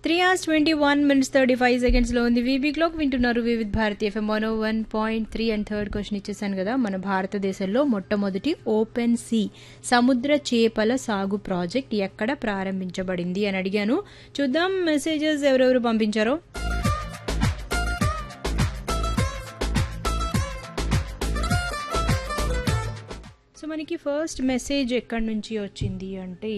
three hours twenty one minutes thirty five సెకండ్స్లో ఉంది VB clock వింటున్నారు Vividh Bharati FM one one point three and third question ఇచ్చేసాను కదా మన భారతదేశంలో మొట్టమొదటి ఓపెన్ సీ సముద్ర చేపల సాగు ప్రాజెక్ట్ ఎక్కడ ప్రారంభించబడింది అని అడిగాను చూద్దాం మెసేజెస్ ఎవరెవరు పంపించారో సో మనకి ఫస్ట్ మెసేజ్ ఎక్కడి నుంచి వచ్చింది అంటే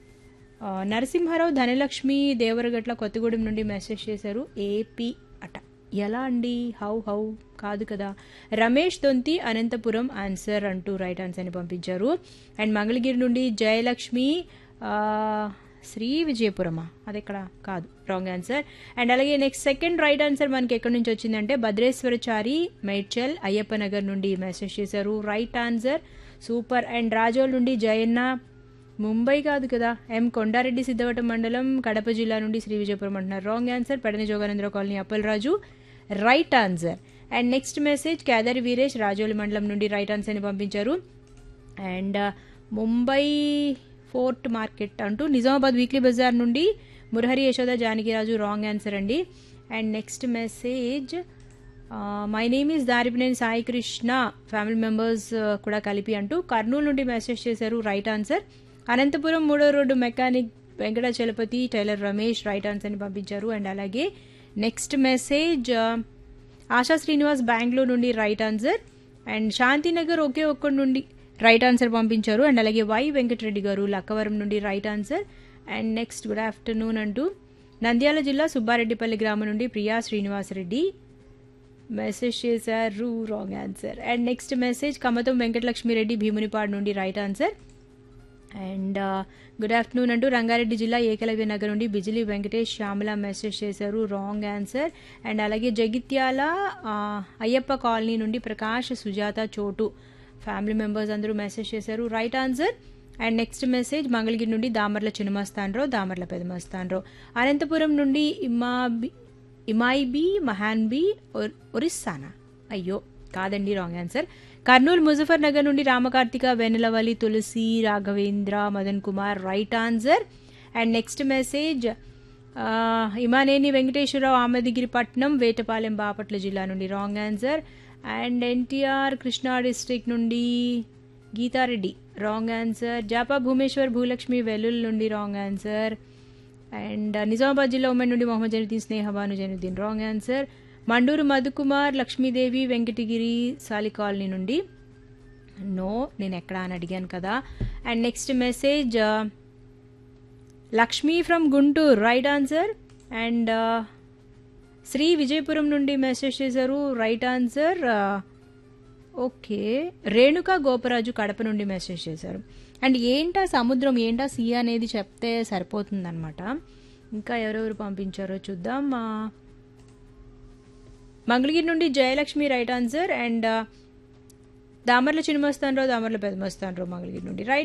ఆ, నరసింహారావు ధనలక్ష్మి దేవరగట్ల కొత్తగూడెం నుండి మెసేజ్ చేశారు ఏపీ అట ఎలా అండి హౌ హౌ కాదు కదా రమేష్ దొంతి అనంతపురం ఆన్సర్ అంటూ రైట్ ఆన్సర్ అని పంపించారు అండ్ మంగళగిరి నుండి జయలక్ష్మి ఆ, శ్రీ విజయపురమా అది ఎక్కడ కాదు రాంగ్ ఆన్సర్ అండ్ అలాగే నెక్స్ట్ సెకండ్ రైట్ ఆన్సర్ మనకి ఎక్కడి నుంచి వచ్చిందంటే భద్రేశ్వరచారి మేడ్చల్ అయ్యప్ప నగర్ నుండి మెసేజ్ చేశారు right answer super and Rajol నుండి జయన్న ముంబై కాదు కదా ఎం కొండారెడ్డి సిద్ధవటం మండలం కడప జిల్లా నుండి శ్రీ విజయపురం అంటున్నారు wrong answer Pedani Joganandra colony Appalaraju right answer and next message Kedari Veeresh Rajoli మండలం నుండి రైట్ ఆన్సర్ని పంపించారు అండ్ ముంబై ఫోర్ట్ మార్కెట్ అంటూ నిజామాబాద్ వీక్లీ బజార్ నుండి మురహరి యశోద జానకిరాజు రాంగ్ ఆన్సర్ అండి and next message my name is Daripineni Sai Krishna family members కూడా కలిపి అంటూ కర్నూలు నుండి మెసేజ్ చేశారు రైట్ ఆన్సర్ అనంతపురం మూడో road mechanic Venkatachalapathi tailor Ramesh right ఆన్సర్ని పంపించారు అండ్ అలాగే నెక్స్ట్ మెసేజ్ ఆశా శ్రీనివాస్ బెంగళూరు నుండి రైట్ ఆన్సర్ అండ్ శాంతినగర్ ఒకే ఒక్కడి నుండి రైట్ ఆన్సర్ పంపించారు అండ్ అలాగే వై వెంకటరెడ్డి గారు లక్కవరం నుండి right answer and next good afternoon అంటూ నంద్యాల జిల్లా సుబ్బారెడ్డిపల్లి గ్రామం నుండి ప్రియా శ్రీనివాసరెడ్డి మెసేజ్ చేశారు wrong answer and next message Kamatham Venkatalakshmireddy Bhimunipadu నుండి right answer and good afternoon అంటూ రంగారెడ్డి జిల్లా ఏకలవ్య నగర్ నుండి బిజిలీ వెంకటేష్ శ్యామల మెసేజ్ చేశారు రాంగ్ ఆన్సర్ అండ్ అలాగే జగిత్యాల ఆ, అయ్యప్ప కాలనీ నుండి ప్రకాష్ సుజాత చోటు ఫ్యామిలీ మెంబర్స్ అందరూ మెసేజ్ చేశారు right answer and next message Mangalagiri నుండి దామర్ల చిన్నమస్తాన్రావు దామర్ల పెదమస్తాన్రావు అనంతపురం నుండి ఇమాబి ఇమాయిబి మహాన్బి ఒర్- ఒరిస్సానా అయ్యో కాదండి రాంగ్ ఆన్సర్ కర్నూలు ముజఫర్ నగర్ నుండి Ramakarthika Vennelavalli Tulasi Raghavendra Madan Kumar right answer and next message ఆ, ఇమానేని వెంకటేశ్వరరావు ఆమదగిరిపట్నం వేటపాలెం బాపట్ల జిల్లా నుండి wrong answer and NTR Krishna district నుండి గీతారెడ్డి రాంగ్ ఆన్సర్ జాపా భూమేశ్వర్ భూలక్ష్మి వెల్లుల్ నుండి రాంగ్ ఆన్సర్ అండ్ నిజామాబాద్ జిల్లా ఉమెన్ నుండి Mohammed Januddin Snehabanu Januddin wrong answer Manduru Madhukumar Lakshmidevi Venkatagiri Sali colony నుండి నో నేను ఎక్కడ అని అడిగాను కదా and next message Lakshmi from Guntur right answer and Shri Vijayapuram నుండి మెసేజ్ చేశారు right answer okay Renuka Goparaju Kadapa నుండి మెసేజ్ చేశారు అండ్ ఏంటా సముద్రం ఏంటా సీ అనేది చెప్తే సరిపోతుందన్నమాట ఇంకా ఎవరెవరు పంపించారో చూద్దాం ఆ, మంగళగిరి నుండి Jayalakshmi right answer and Damarla Chinnamastanarao Damarla Peddamastanarao Mangalagiri నుండి రైట్